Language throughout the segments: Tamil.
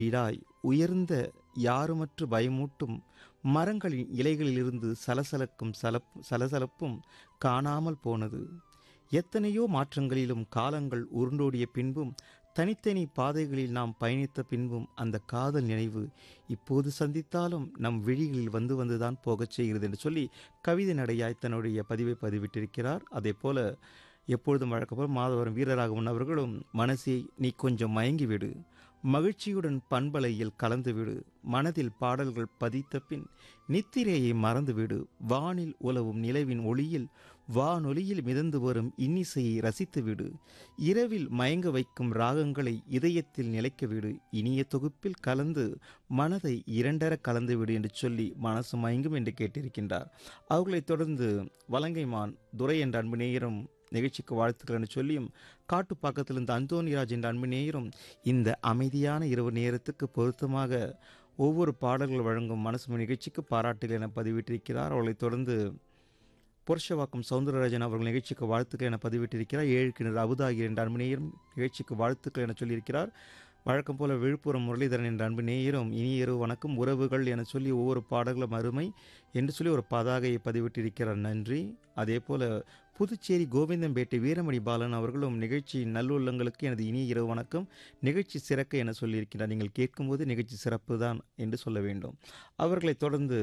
இடாய் உயர்ந்த யாருமற்று பயமூட்டும் மரங்களின் இலைகளிலிருந்து சலசலக்கும் சலப் சலசலப்பும் காணாமல் போனது எத்தனையோ மாற்றங்களிலும் காலங்கள் உருண்டோடிய பின்பும் தனித்தனி பாதைகளில் நாம் பயணித்த பின்பும் அந்த காதல் நினைவு இப்போது சந்தித்தாலும் நம் விழிகளில் வந்து வந்துதான் போகச் செய்கிறது என்று சொல்லி கவிதை நடையாய் தன்னுடைய பதிவை பதிவிட்டிருக்கிறார் அதே போல எப்பொழுதும் வழக்கப்போல் மாதவரம் வீரராகவன் அவர்களும் மனசை நீ கொஞ்சம் மயங்கிவிடு மகிழ்ச்சியுடன் பண்பலையில் கலந்துவிடு மனதில் பாடல்கள் பதித்த பின் நித்திரையை மறந்துவிடு வானில் உலவும் நிலவின் ஒளியில் வானொலியில் மிதந்து வரும் இன்னிசையை ரசித்துவிடு இரவில் மயங்க வைக்கும் ராகங்களை இதயத்தில் நிலைக்கவிடு இனிய தொகுப்பில் கலந்து மனதை இரண்டர கலந்துவிடு என்று சொல்லி மனசு மயங்கும் என்று கேட்டிருக்கின்றார் அவர்களைத் தொடர்ந்து வலங்கைமான் துரை என்ற அன்பு நேயரும் நிகழ்ச்சிக்கு வாழ்த்துக்கள் என்று சொல்லியும் காட்டுப்பாக்கத்தில் இருந்த அந்தோனிராஜ் என்ற அன்பு நேயரும் இந்த அமைதியான இரவு நேரத்துக்கு பொருத்தமாக ஒவ்வொரு பாடல்கள் வழங்கும் மனசு நிகழ்ச்சிக்கு பாராட்டுகள் என பதிவிட்டிருக்கிறார் அவர்களைத் தொடர்ந்து புருஷவாக்கம் சவுந்தரராஜன் அவர்கள் நிகழ்ச்சிக்கு வாழ்த்துக்கள் என பதிவிட்டிருக்கிறார் ஏழு கிணறு அபுதாகி என்ற அன்பு நேயரும் நிகழ்ச்சிக்கு வாழ்த்துக்கள் என சொல்லியிருக்கிறார் வழக்கம் போல விழுப்புரம் முரளிதரன் என்ற அன்பு நேயரும் இனிய இரவு வணக்கம் உறவுகள் என சொல்லி ஒவ்வொரு பாடல்களும் அருமை என்று சொல்லி ஒரு பதாகையை பதிவிட்டிருக்கிறார் நன்றி அதே போல புதுச்சேரி கோவிந்தம்பேட்டை வீரமணி பாலன் அவர்களும் நிகழ்ச்சி நல்லுள்ளங்களுக்கு எனது இனிய இரவு வணக்கம் நிகழ்ச்சி சிறக்க என சொல்லியிருக்கிறார் நீங்கள் கேட்கும்போது நிகழ்ச்சி சிறப்பு தான் என்று சொல்ல வேண்டும் அவர்களைத் தொடர்ந்து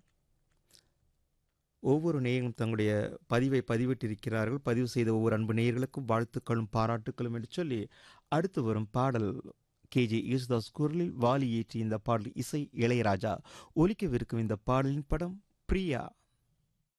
ஒவ்வொரு நேயரும் தங்களுடைய பதிவை பதிவிட்டிருக்கிறார்கள் பதிவு செய்த ஒவ்வொரு அன்பு நேயர்களுக்கும் வாழ்த்துக்களும் பாராட்டுக்களும் என்று சொல்லி அடுத்து வரும் பாடல் கேஜே யேசுதாஸ் குரலில் வாலி ஏற்றி இந்த பாடல் இசை இளையராஜா ஒலிக்கவிருக்கும் இந்த பாடலின் படம் பிரியா